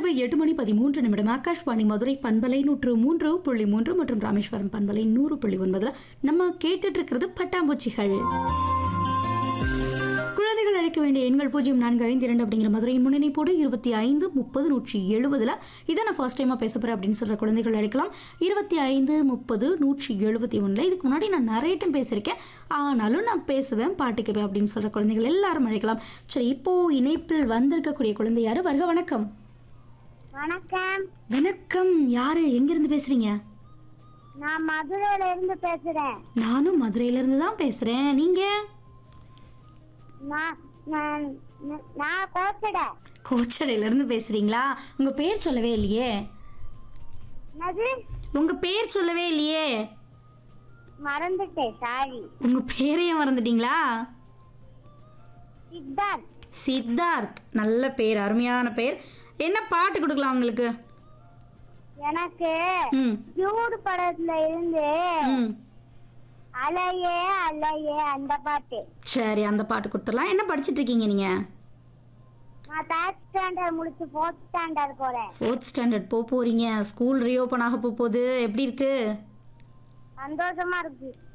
இரவு எட்டு மணி பதிமூன்று நிமிடம் ஆகாஷ்வாணி மதுரை பண்பலை நூற்று மூன்று புள்ளி மூன்று மற்றும் ராமேஸ்வரம் பண்பலை நூறு புள்ளி ஒன்பதுல நம்ம கேட்டுட்டு இருக்கிறது பட்டாம்பூச்சிகள் குழந்தைகள் அழைக்க வேண்டிய எண்கள் பூஜ்ஜியம் நான்கு ஐந்து இரண்டு அப்படிங்கிற மதுரையின் முன்னிணைப்போடு இருபத்தி ஐந்து முப்பது நூற்றி எழுபதுல இதை நான் ஃபர்ஸ்ட் டைமாக பேச போகிறேன் அப்படின்னு சொல்கிற குழந்தைகள் அழைக்கலாம் இருபத்தி ஐந்து முப்பது நூற்றி எழுபத்தி ஒன்றில் இதுக்கு முன்னாடி நான் நிறைய டைம் பேசியிருக்கேன் ஆனாலும் நான் பேசுவேன் பாட்டு கேட்பேன் அப்படின்னு சொல்கிற குழந்தைகள் எல்லாரும் அழைக்கலாம் சரி இப்போ இணைப்பில் வந்திருக்கக்கூடிய குழந்தை யாரு வருக வணக்கம் வணக்கம் வணக்கம் யாரு எங்கிருந்து பேசுறீங்க நான் மதுரையில இருந்து பேசுறேன் நானும் மதுரையில தான் பேசுறேன் நீங்க நான் நான் நான் கோச்சட கோச்சடையில இருந்து பேசுறீங்களா உங்க பேர் சொல்லவே இல்லையே என்னது உங்க பேர் சொல்லவே இல்லையே மறந்துட்டேன் சாரி உங்க பேரையே மறந்துட்டீங்களா சித்தார்த் சித்தார்த் நல்ல பேர் அருமையான பேர் என்ன பாட்டு கொடுக்கலாம் உங்களுக்கு எனக்கு ம் டியூடு படத்துல இருந்து ம் அலையே அலையே அந்த பாட்டு சரி அந்த பாட்டு கொடுத்துடலாம் என்ன படிச்சிட்டு இருக்கீங்க நீங்க நான் தேர்ட் ஸ்டாண்டர்ட் முடிச்சு ஃபோர்த் ஸ்டாண்டர்ட் போறேன் ஃபோர்த் ஸ்டாண்டர்ட் போக போறீங்க ஸ்கூல் ரீஓப்பன் ஆக போக போகுது எப்படி இருக்கு சந்தோஷமா இருக்கு